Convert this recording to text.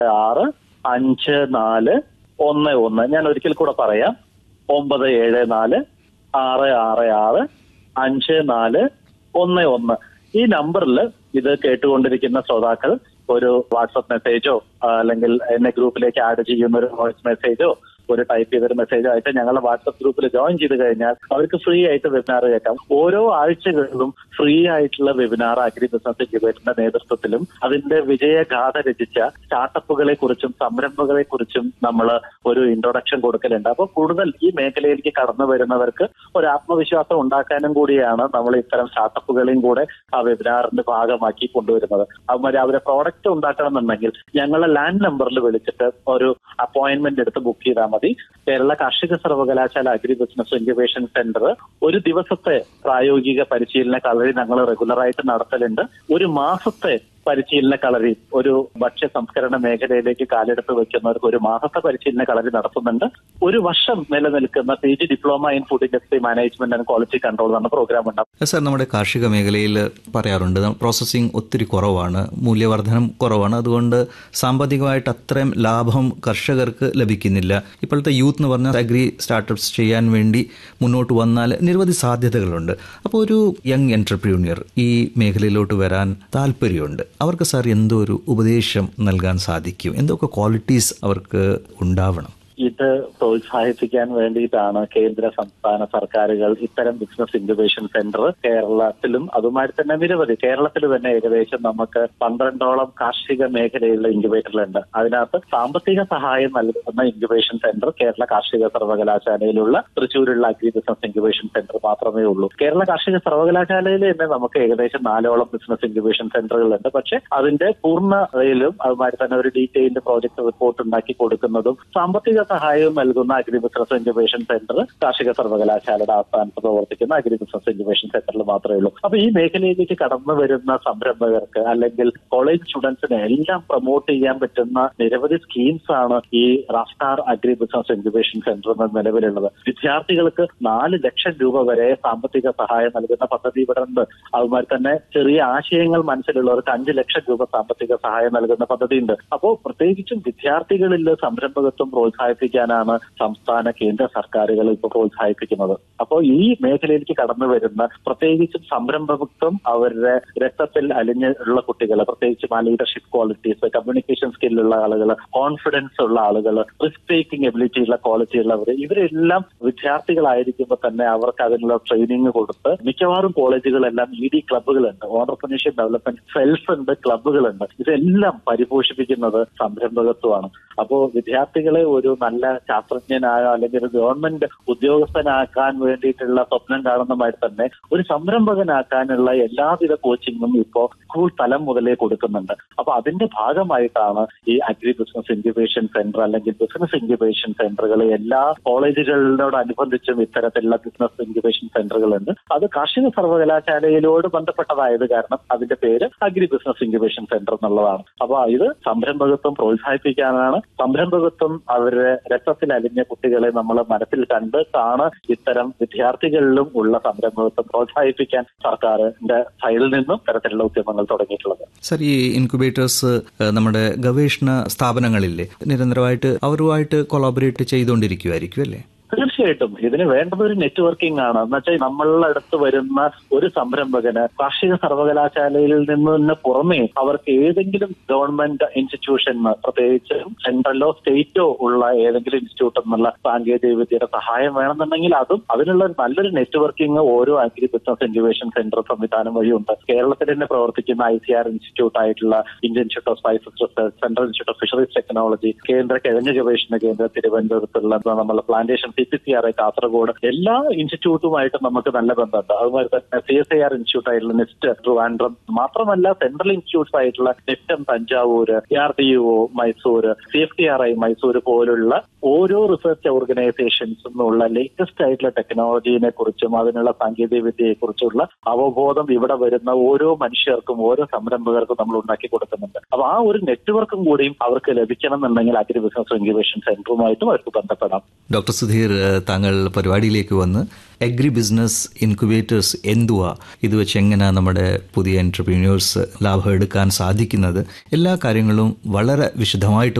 ആറ് അഞ്ച് നാല് ഒന്ന് ഒന്ന് ഞാൻ ഒരിക്കൽ കൂടെ പറയാം ഒമ്പത് ഏഴ് നാല് ആറ് ആറ് ആറ് അഞ്ച് നാല് ഒന്ന് ഒന്ന് ഈ നമ്പറിൽ ഇത് കേട്ടുകൊണ്ടിരിക്കുന്ന ശ്രോതാക്കൾ ഒരു വാട്സപ്പ് മെസ്സേജോ അല്ലെങ്കിൽ എന്നെ ഗ്രൂപ്പിലേക്ക് ആഡ് ചെയ്യുന്ന ഒരു വോയിസ് മെസ്സേജോ ഒരു ടൈപ്പ് ചെയ്തൊരു മെസ്സേജ് ആയിട്ട് ഞങ്ങളുടെ വാട്സപ്പ് ഗ്രൂപ്പിൽ ജോയിൻ ചെയ്ത് കഴിഞ്ഞാൽ അവർക്ക് ഫ്രീ ആയിട്ട് വെബിനാർ കേൾക്കാം ഓരോ ആഴ്ചകളിലും ഫ്രീ ആയിട്ടുള്ള വെബിനാർ അഗ്രി ബിസിനസ് ഇൻക്യുബേറ്ററിന്റെ നേതൃത്വത്തിലും അതിന്റെ വിജയഗാഥ രചിച്ച സ്റ്റാർട്ടപ്പുകളെ കുറിച്ചും സംരംഭങ്ങളെ കുറിച്ചും നമ്മൾ ഒരു ഇൻട്രൊഡക്ഷൻ കൊടുക്കലുണ്ട് അപ്പോൾ കൂടുതൽ ഈ മേഖലയിലേക്ക് കടന്നു വരുന്നവർക്ക് ഒരു ആത്മവിശ്വാസം ഉണ്ടാക്കാനും കൂടിയാണ് നമ്മൾ ഇത്തരം സ്റ്റാർട്ടപ്പുകളെയും കൂടെ ആ വെബിനാറിന്റെ ഭാഗമാക്കി കൊണ്ടുവരുന്നത് അതുമാതിരി അവരെ പ്രോഡക്റ്റ് ഉണ്ടാക്കണമെന്നുണ്ടെങ്കിൽ ഞങ്ങളെ ലാൻഡ് നമ്പറിൽ വിളിച്ചിട്ട് ഒരു അപ്പോയിന്റ്മെന്റ് എടുത്ത് ബുക്ക് ചെയ്താൽ മതി കേരള കാർഷിക സർവകലാശാല അഗ്രി ബിസിനസ് ഇൻക്യുബേഷൻ സെന്റർ ഒരു ദിവസത്തെ പ്രായോഗിക പരിശീലന കളരി ഞങ്ങൾ റെഗുലറായിട്ട് നടത്തലുണ്ട് ഒരു മാസത്തെ പരിശീലന കളരി ഒരു ഭക്ഷ്യ സംസ്കരണ മേഖലയിലേക്ക് കാലെടുത്ത് വെക്കുന്നവർക്ക് ഒരു മാസത്തെ പരിശീലന കളരി നടത്തുന്നുണ്ട് ഒരു വർഷം നിലനിൽക്കുന്ന P G diploma in food industry management and quality control എന്ന പ്രോഗ്രാം ഉണ്ട് സാർ നമ്മുടെ കാർഷിക മേഖലയിൽ പറയാറുണ്ട് പ്രോസസ്സിംഗ് ഒത്തിരി കുറവാണ് മൂല്യവർദ്ധനം കുറവാണ് അതുകൊണ്ട് സാമ്പത്തികമായിട്ട് അത്രയും ലാഭം കർഷകർക്ക് ലഭിക്കുന്നില്ല ഇപ്പോഴത്തെ യൂത്ത് എന്ന് പറഞ്ഞാൽ അഗ്രി സ്റ്റാർട്ടപ്സ് ചെയ്യാൻ വേണ്ടി മുന്നോട്ട് വന്നാൽ നിരവധി സാധ്യതകളുണ്ട് അപ്പോൾ ഒരു യങ് എന്റർപ്രീനിയർ ഈ മേഖലയിലോട്ട് വരാൻ താല്പര്യമുണ്ട് അവർക്ക് സാർ എന്തോ ഒരു ഉപദേശം നൽകാൻ സാധിക്കും എന്തൊക്കെ ക്വാളിറ്റീസ് അവർക്ക് ഉണ്ടാവണം ഇത് പ്രോത്സാഹിപ്പിക്കാൻ വേണ്ടിയിട്ടാണ് കേന്ദ്ര സംസ്ഥാന സർക്കാരുകൾ ഇത്തരം ബിസിനസ് ഇൻക്യുബേഷൻ സെന്റർ കേരളത്തിലും അതുമായി തന്നെ നിരവധി കേരളത്തിൽ തന്നെ ഏകദേശം നമുക്ക് പന്ത്രണ്ടോളം കാർഷിക മേഖലയിലുള്ള ഇൻക്യുബേറ്ററുകളുണ്ട് അതിനകത്ത് സാമ്പത്തിക സഹായം നൽകുന്ന ഇൻക്യുബേഷൻ സെന്റർ കേരള കാർഷിക സർവകലാശാലയിലുള്ള തൃശ്ശൂരുള്ള അഗ്രി ബിസിനസ് ഇൻക്യുബേഷൻ സെന്റർ മാത്രമേ ഉള്ളൂ കേരള കാർഷിക സർവകലാശാലയിൽ തന്നെ നമുക്ക് ഏകദേശം നാലോളം ബിസിനസ് ഇൻക്യുബേഷൻ സെന്ററുകളുണ്ട് പക്ഷെ അതിന്റെ പൂർണ്ണതയിലും അതുമായി തന്നെ ഒരു ഡീറ്റെയിൽഡ് പ്രോജക്ട് റിപ്പോർട്ട് ഉണ്ടാക്കി കൊടുക്കുന്നതും സാമ്പത്തിക സഹായവും നൽകുന്ന അഗ്രി ബിസിനസ് ഇൻക്യുബേഷൻ സെന്റർ കാർഷിക സർവകലാശാലയുടെ ആസ്ഥാനത്ത് പ്രവർത്തിക്കുന്ന അഗ്രി ബിസിനസ് ഇൻക്യുബേഷൻ സെന്ററിൽ മാത്രമേ ഉള്ളൂ അപ്പൊ ഈ മേഖലയിലേക്ക് കടന്നു വരുന്ന സംരംഭകർക്ക് അല്ലെങ്കിൽ കോളേജ് സ്റ്റുഡൻസിന് എല്ലാം പ്രൊമോട്ട് ചെയ്യാൻ പറ്റുന്ന നിരവധി സ്കീംസ് ആണ് ഈ Raftaar agri business incubation centre എന്ന നിലവിലുള്ളത് വിദ്യാർത്ഥികൾക്ക് നാല് ലക്ഷം രൂപ വരെ സാമ്പത്തിക സഹായം നൽകുന്ന പദ്ധതി ഇവിടെ ഉണ്ട് അതുമാതിരി തന്നെ ചെറിയ ആശയങ്ങൾ മനസ്സിലുള്ളവർക്ക് അഞ്ച് ലക്ഷം രൂപ സാമ്പത്തിക സഹായം നൽകുന്ന പദ്ധതി ഉണ്ട് അപ്പോൾ പ്രത്യേകിച്ചും വിദ്യാർത്ഥികളിൽ സംരംഭകത്വം പ്രോത്സാഹിപ്പിക്കാനാണ് സംസ്ഥാന കേന്ദ്ര സർക്കാരുകൾ ഇപ്പോൾ പ്രോത്സാഹിപ്പിക്കുന്നത് അപ്പോൾ ഈ മേഖലയിലേക്ക് കടന്നു വരുന്ന പ്രത്യേകിച്ചും സംരംഭകത്വം അവരുടെ രക്തത്തിൽ അലിഞ്ഞുള്ള കുട്ടികൾ പ്രത്യേകിച്ചും ആ ലീഡർഷിപ്പ് ക്വാളിറ്റീസ് കമ്മ്യൂണിക്കേഷൻ സ്കില്ലുള്ള ആളുകൾ കോൺഫിഡൻസ് ഉള്ള ആളുകൾ റിസ്ക് ടേക്കിംഗ് എബിലിറ്റി ഉള്ള ക്വാളിറ്റി ഉള്ളവർ ഇവരെല്ലാം വിദ്യാർത്ഥികളായിരിക്കുമ്പോൾ തന്നെ അവർക്ക് അതിനുള്ള ട്രെയിനിങ് കൊടുത്ത് മിക്കവാറും കോളേജുകളെല്ലാം ഇ ഡി ക്ലബ്ബുകളുണ്ട് ഓണ്ടർപ്രണർഷിപ്പ് ഡെവലപ്മെന്റ് സെൽഫ് ഉണ്ട് ക്ലബ്ബുകളുണ്ട് ഇതെല്ലാം പരിപോഷിപ്പിക്കുന്നത് സംരംഭകത്വമാണ് അപ്പോൾ വിദ്യാർത്ഥികളെ ഒരു നല്ല ശാസ്ത്രജ്ഞനായ അല്ലെങ്കിൽ ഒരു ഗവൺമെന്റ് ഉദ്യോഗസ്ഥനാക്കാൻ വേണ്ടിയിട്ടുള്ള സ്വപ്നം കാണുന്നതുമായി തന്നെ ഒരു സംരംഭകനാക്കാനുള്ള എല്ലാവിധ കോച്ചിങ്ങും ഇപ്പോൾ സ്കൂൾ തലം മുതലേ കൊടുക്കുന്നുണ്ട് അപ്പൊ അതിന്റെ ഭാഗമായിട്ടാണ് ഈ അഗ്രി ബിസിനസ് ഇൻക്യുബേഷൻ സെന്റർ അല്ലെങ്കിൽ ബിസിനസ് ഇൻക്യുബേഷൻ സെന്ററുകൾ എല്ലാ കോളേജുകളോടനുബന്ധിച്ചും ഇത്തരത്തിലുള്ള ബിസിനസ് ഇൻക്യുബേഷൻ സെന്ററുകളുണ്ട് അത് കാർഷിക സർവകലാശാലയിലോട് ബന്ധപ്പെട്ടതായത് കാരണം അതിന്റെ പേര് അഗ്രി ബിസിനസ് ഇൻക്യുബേഷൻ സെന്റർ എന്നുള്ളതാണ് അപ്പൊ ഇത് സംരംഭകത്വം പ്രോത്സാഹിപ്പിക്കാനാണ് സംരംഭകത്വം അവരുടെ രക്തത്തിൽ അലിഞ്ഞ കുട്ടികളെ നമ്മൾ മനസ്സിൽ കണ്ടിട്ടാണ് ഇത്തരം വിദ്യാർത്ഥികളിലും ഉള്ള സംരംഭകത്വം പ്രോത്സാഹിപ്പിക്കാൻ സർക്കാരിന്റെ സൈഡിൽ നിന്നും തരത്തിലുള്ള ഉദ്യമങ്ങൾ തുടങ്ങിയിട്ടുള്ളത് സർ ഈ ഇൻക്യുബേറ്റേഴ്സ് നമ്മുടെ ഗവേഷണ സ്ഥാപനങ്ങളില്ലേ നിരന്തരമായിട്ട് അവരുമായിട്ട് കൊളാബറേറ്റ് ചെയ്തുകൊണ്ടിരിക്കുമായിരിക്കും അല്ലേ തീർച്ചയായിട്ടും ഇതിന് വേണ്ടത് ഒരു നെറ്റ്വർക്കിംഗ് ആണ് എന്ന് വെച്ചാൽ നമ്മളുടെ അടുത്ത് വരുന്ന ഒരു സംരംഭകന് കാർഷിക സർവകലാശാലയിൽ നിന്ന് തന്നെ പുറമേ അവർക്ക് ഏതെങ്കിലും ഗവൺമെന്റ് ഇൻസ്റ്റിറ്റ്യൂഷന് പ്രത്യേകിച്ച് സെൻട്രലോ സ്റ്റേറ്റോ ഉള്ള ഏതെങ്കിലും ഇൻസ്റ്റിറ്റ്യൂട്ട് എന്നുള്ള സാങ്കേതിക വിദ്യയുടെ സഹായം വേണമെന്നുണ്ടെങ്കിൽ അതും അതിനുള്ള ഒരു നല്ലൊരു നെറ്റ്വർക്കിംഗ് ഓരോ അഗ്രി ബിസിനസ് ഇൻക്യുബേഷൻ സെന്റർ സംവിധാനം വഴിയുണ്ട് കേരളത്തിൽ തന്നെ പ്രവർത്തിക്കുന്ന ഐ സി ആർ ഇൻസ്റ്റിറ്റ്യൂട്ട് ആയിട്ടുള്ള Indian institute of spices research central institute of fisheries technology കേന്ദ്ര കിഴങ്ങ് ഗവേഷണ കേന്ദ്രം തിരുവനന്തപുരത്തുള്ള നമ്മളെ plantation C P C R I Kasaragod എല്ലാ ഇൻസ്റ്റിറ്റ്യൂട്ടുമായിട്ടും നമുക്ക് നല്ല ബന്ധമുണ്ട് അതുമാതിരി തന്നെ C S I R institute ആയിട്ടുള്ള നെസ്റ്റ് ട്രിവാൻഡ്രം മാത്രമല്ല സെൻട്രൽ ഇൻസ്റ്റിറ്റ്യൂട്ട്സ് ആയിട്ടുള്ള നെറ്റം Thanjavur R D O Mysore C F T R I Mysore പോലുള്ള ഓരോ റിസർച്ച് ഓർഗനൈസേഷൻസും ഉള്ള ലേറ്റസ്റ്റ് ആയിട്ടുള്ള ടെക്നോളജിനെ കുറിച്ചും അതിനുള്ള സാങ്കേതിക വിദ്യയെ കുറിച്ചുള്ള അവബോധം ഇവിടെ വരുന്ന ഓരോ മനുഷ്യർക്കും ഓരോ സംരംഭകർക്കും നമ്മൾ ഉണ്ടാക്കി കൊടുക്കുന്നുണ്ട് അപ്പൊ ആ ഒരു നെറ്റ്വർക്കും കൂടിയും അവർക്ക് ലഭിക്കണം എന്നുണ്ടെങ്കിൽ അഗ്രി ബിസിനസ് ഇൻക്യുബേഷൻ സെന്ററുമായിട്ടും അവർക്ക് ബന്ധപ്പെടാം ഡോക്ടർ സുധീർ താങ്കൾ പരിപാടിയിലേക്ക് വന്ന് അഗ്രി ബിസിനസ് ഇൻക്യുബേറ്റേഴ്സ് എന്തുവാ ഇത് വെച്ച് എങ്ങനെ നമ്മുടെ പുതിയ എൻ്റർപ്രീനിയേഴ്സ് ലാഭം എടുക്കാൻ സാധിക്കുന്നത് എല്ലാ കാര്യങ്ങളും വളരെ വിശദമായിട്ട്